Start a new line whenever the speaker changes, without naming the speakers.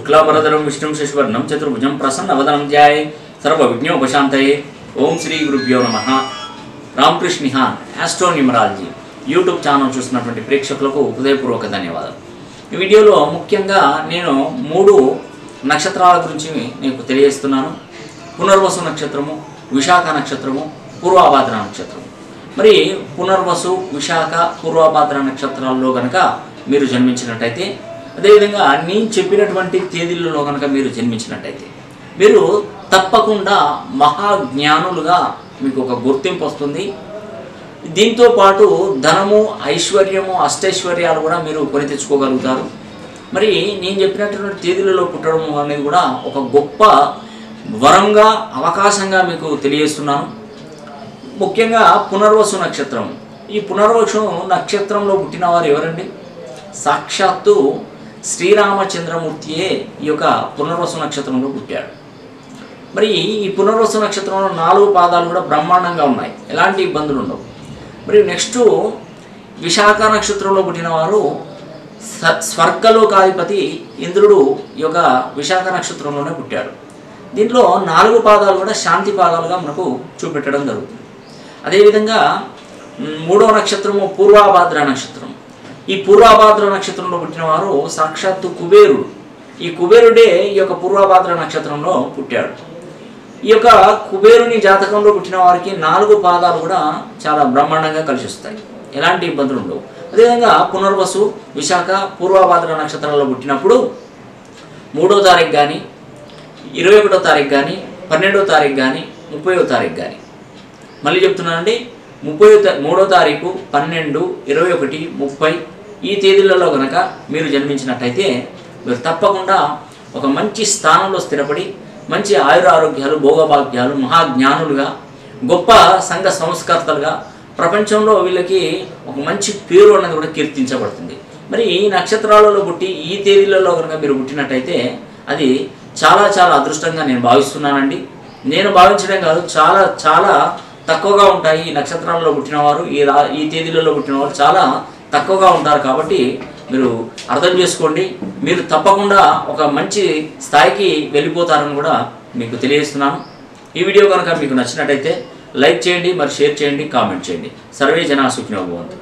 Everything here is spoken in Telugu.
శుక్లాపరధరం విష్ణుం శశివర్ణం చతుర్భుజం ప్రసన్నవదనం ధ్యాయ సర్వవిఘ్నోపశాంతయే ఓం శ్రీ గురుభ్యో నమ Ramakrishna Nihan astro numerology YouTube channel చూస్తున్నటువంటి ప్రేక్షకులకు హృదయపూర్వక ధన్యవాదాలు ఈ వీడియోలో ముఖ్యంగా నేను మూడు నక్షత్రాల గురించి మీకు తెలియజేస్తున్నాను పునర్వసు నక్షత్రము విశాఖ నక్షత్రము పూర్వాభాద్ర నక్షత్రము మరి పునర్వసు విశాఖ పూర్వాభాద్ర నక్షత్రాల్లో కనుక మీరు జన్మించినట్టయితే అదేవిధంగా నేను చెప్పినటువంటి తేదీలలో కనుక మీరు జన్మించినట్టయితే మీరు తప్పకుండా మహాజ్ఞానులుగా మీకు ఒక గుర్తింపు వస్తుంది దీంతో పాటు ధనము ఐశ్వర్యము అష్టైశ్వర్యాలు కూడా మీరు కొని తెచ్చుకోగలుగుతారు మరి నేను చెప్పినటువంటి తేదీలలో పుట్టడం అనేది కూడా ఒక గొప్ప వరంగా అవకాశంగా మీకు తెలియజేస్తున్నాను ముఖ్యంగా పునర్వసు నక్షత్రం ఈ పునర్వసు నక్షత్రంలో పుట్టిన వారు ఎవరండి సాక్షాత్తు శ్రీరామచంద్రమూర్తియే ఈ యొక్క పునర్వసు నక్షత్రంలో పుట్టాడు మరి ఈ పునర్వసు నక్షత్రంలో నాలుగు పాదాలు కూడా బ్రహ్మాండంగా ఉన్నాయి ఎలాంటి ఇబ్బందులు ఉండవు మరి నెక్స్ట్ విశాఖ నక్షత్రంలో పుట్టిన వారు స- స్వర్గలోకాధిపతి ఇంద్రుడు ఈ యొక్క విశాఖ నక్షత్రంలోనే పుట్టాడు దీంట్లో నాలుగు పాదాలు కూడా శాంతి పాదాలుగా మనకు చూపెట్టడం జరుగుతుంది అదేవిధంగా మ్, మూడవ నక్షత్రము పూర్వాభాద్ర నక్షత్రం ఈ పూర్వాభాద్ర నక్షత్రంలో పుట్టిన వారు సాక్షాత్తు కుబేరుడు ఈ కుబేరుడే ఈ యొక్క పూర్వాభాద్ర నక్షత్రంలో పుట్టాడు ఈ యొక్క కుబేరుని జాతకంలో పుట్టిన వారికి నాలుగు పాదాలు కూడా చాలా బ్రహ్మాండంగా కలిసి వస్తాయి ఎలాంటి ఇబ్బందులు ఉండవు అదేవిధంగా పునర్వసు విశాఖ పూర్వాభాద్ర నక్షత్రాల్లో పుట్టినప్పుడు మూడో తారీఖు కానీ ఇరవై ఒకటో తారీఖు కానీ పన్నెండో తారీఖు కానీ ముప్పయో తారీఖు కానీ మళ్ళీ చెప్తున్నానండి ముప్పై మూడో తారీఖు పన్నెండు ఇరవై ఒకటి ముప్పై ఈ తేదీలలో కనుక మీరు జన్మించినట్టయితే మీరు తప్పకుండా ఒక మంచి స్థానంలో స్థిరపడి మంచి ఆయుర ఆరోగ్యాలు భోగభాగ్యాలు మహాజ్ఞానులుగా గొప్ప సంఘ సంస్కర్తలుగా ప్రపంచంలో వీళ్ళకి ఒక మంచి పేరు అన్నది కూడా కీర్తించబడుతుంది మరి ఈ నక్షత్రాలలో పుట్టి ఈ తేదీలలో కనుక మీరు పుట్టినట్టయితే అది చాలా చాలా అదృష్టంగా నేను భావిస్తున్నానండి నేను భావించడం కాదు చాలా చాలా తక్కువగా ఉంటాయి ఈ నక్షత్రాలలో పుట్టినవారు ఈ రా ఈ తేదీలలో పుట్టినవారు చాలా తక్కువగా ఉంటారు కాబట్టి మీరు అర్థం చేసుకోండి మీరు తప్పకుండా ఒక మంచి స్థాయికి వెళ్ళిపోతారని కూడా మీకు తెలియజేస్తున్నాను ఈ వీడియో కనుక మీకు నచ్చినట్టయితే లైక్ చేయండి మరి షేర్ చేయండి కామెంట్ చేయండి సర్వే జనా సుఖినో భవంతు